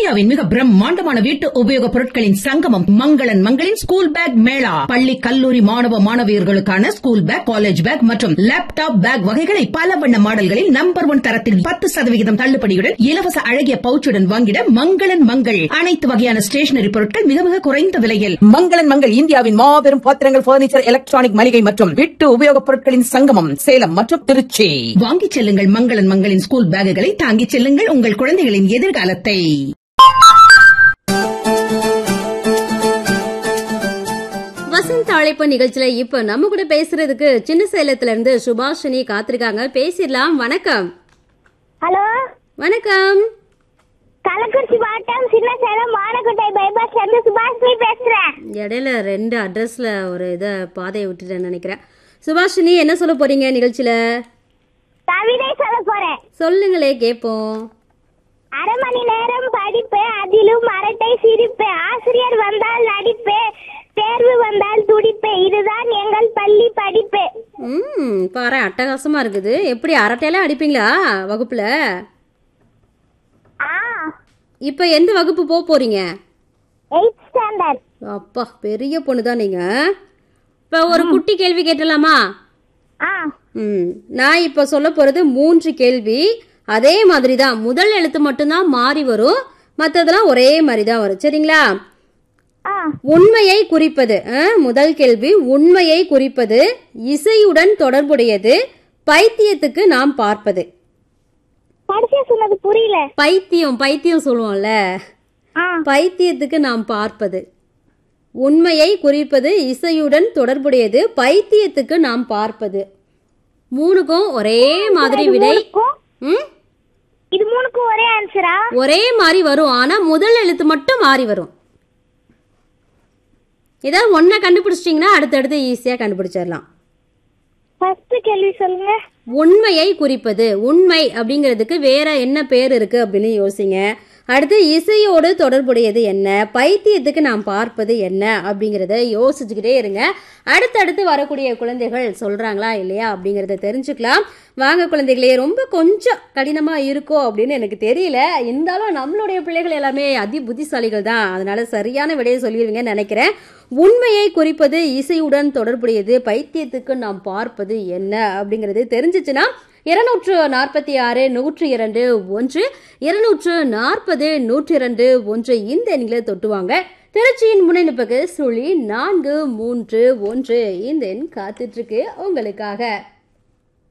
இந்தியாவின் மிக பிரம்மாண்டமான வீட்டு உபயோகப் பொருட்களின் சங்கமம் மங்களன் மங்களின் ஸ்கூல் பேக் மேளா பள்ளி கல்லூரி மாணவ மாணவியர்களுக்கான ஸ்கூல் பேக் காலேஜ் பேக் மற்றும் லேப்டாப் பேக் வகைகளை பல வண்ண மாடல்களில் நம்பர் ஒன் தரத்தில் பத்து சதவிகிதம் தள்ளுபடியுடன் இலவச அழகிய பவுச்சுடன் வாங்கிட மங்களன் மங்கள் அனைத்து வகையான ஸ்டேஷனரி பொருட்கள் மிக மிக குறைந்த விலையில் மங்களன் மங்கள் இந்தியாவின் மாபெரும் பாத்திரங்கள் பர்னிச்சர் எலக்ட்ரானிக் மளிகை மற்றும் வீட்டு உபயோகப் பொருட்களின் சங்கமம் சேலம் மற்றும் திருச்சி வாங்கிச் செல்லுங்கள் மங்களன் மங்களின் ஸ்கூல் பேக்குகளை தாங்கிச் செல்லுங்கள் உங்கள் குழந்தைகளின் எதிர்காலத்தை வசந்த் அழைப்பு நிகழ்ச்சியில இப்ப நம்ம கூட பேசுறதுக்கு சின்ன சேலத்துல இருந்து சுபாஷினி காத்திருக்காங்க பேசிடலாம் வணக்கம் ஹலோ வணக்கம் கள்ளக்குறிச்சி மாவட்டம் சின்ன சேலம் மானக்கோட்டை பைபாஸ் இருந்து சுபாஷினி பேசுறேன் இடையில ரெண்டு அட்ரஸ்ல ஒரு இதை பாதையை விட்டுட்டேன்னு நினைக்கிறேன் சுபாஷினி என்ன சொல்ல போறீங்க நிகழ்ச்சியில கவிதை சொல்ல போறேன் சொல்லுங்களே கேட்போம் அரை மணி நேரம் படிப்பேன் அதிலும் அரட்டை சிரிப்பேன் ஆசிரியர் வந்தால் நடிப்பேன் தேர்வு வந்தால் துடிப்பேன் இதுதான் எங்கள் பள்ளி படிப்பு ம் பாரு அட்டகாசமா இருக்குது எப்படி அரட்டையெல்லாம் அடிப்பீங்களா வகுப்புல ஆ இப்ப எந்த வகுப்பு போக போறீங்க எயிட் ஸ்டாண்டர்ட் அப்பா பெரிய பொண்ணு தான் நீங்க இப்ப ஒரு குட்டி கேள்வி கேட்டலாமா ஆ ம் நான் இப்போ சொல்ல போகிறது மூன்று கேள்வி அதே மாதிரி தான் முதல் எழுத்து மட்டும்தான் மாறி வரும் மற்றதெல்லாம் ஒரே மாதிரி தான் வரும் சரிங்களா ஆ உண்மையை குறிப்பது ஆ, முதல் கேள்வி உண்மையை குறிப்பது இசையுடன் தொடர்புடையது பைத்தியத்துக்கு நாம் பார்ப்பது படிச்சா சொன்னது புரியல பைத்தியம் பைத்தியம் சொல்லுவோம்ல ஆ பைத்தியத்துக்கு நாம் பார்ப்பது உண்மையை குறிப்பது இசையுடன் தொடர்புடையது பைத்தியத்துக்கு நாம் பார்ப்பது மூணுக்கும் ஒரே மாதிரி விடை மூணுக்கும் ம் இது மூணுக்கும் ஒரே ஆன்சரா ஒரே மாதிரி வரும் ஆனா முதல் எழுத்து மட்டும் மாறி வரும் ஏதாவது ஒன்றை கண்டுபிடிச்சிட்டிங்கன்னா அடுத்தடுத்து ஈஸியாக கண்டுபிடிச்சிடலாம் ஃபர்ஸ்ட் கேள்வி சொல்லுங்க உண்மையை குறிப்பது உண்மை அப்படிங்கிறதுக்கு வேற என்ன பேர் இருக்கு அப்படின்னு யோசிங்க அடுத்து இசையோடு தொடர்புடையது என்ன பைத்தியத்துக்கு நாம் பார்ப்பது என்ன அப்படிங்கிறத யோசிச்சுக்கிட்டே இருங்க அடுத்தடுத்து வரக்கூடிய குழந்தைகள் சொல்றாங்களா இல்லையா அப்படிங்கிறத தெரிஞ்சுக்கலாம் வாங்க குழந்தைகளே ரொம்ப கொஞ்சம் கடினமா இருக்கோ அப்படின்னு எனக்கு தெரியல இருந்தாலும் நம்மளுடைய பிள்ளைகள் எல்லாமே அதி புத்திசாலிகள் தான் அதனால சரியான விடையை சொல்லிடுவீங்கன்னு நினைக்கிறேன் உண்மையை குறிப்பது இசையுடன் தொடர்புடையது பைத்தியத்துக்கு நாம் பார்ப்பது என்ன அப்படிங்கிறது தெரிஞ்சிச்சுன்னா இருநூற்று நாற்பத்தி ஆறு நூற்றி இரண்டு ஒன்று இருநூற்று நாற்பது நூற்றி இரண்டு ஒன்று இந்த எண்களை தொட்டுவாங்க திருச்சியின் முன்னெடுப்புக்கு சுழி நான்கு மூன்று ஒன்று இந்த எண் காத்துட்டு இருக்கு உங்களுக்காக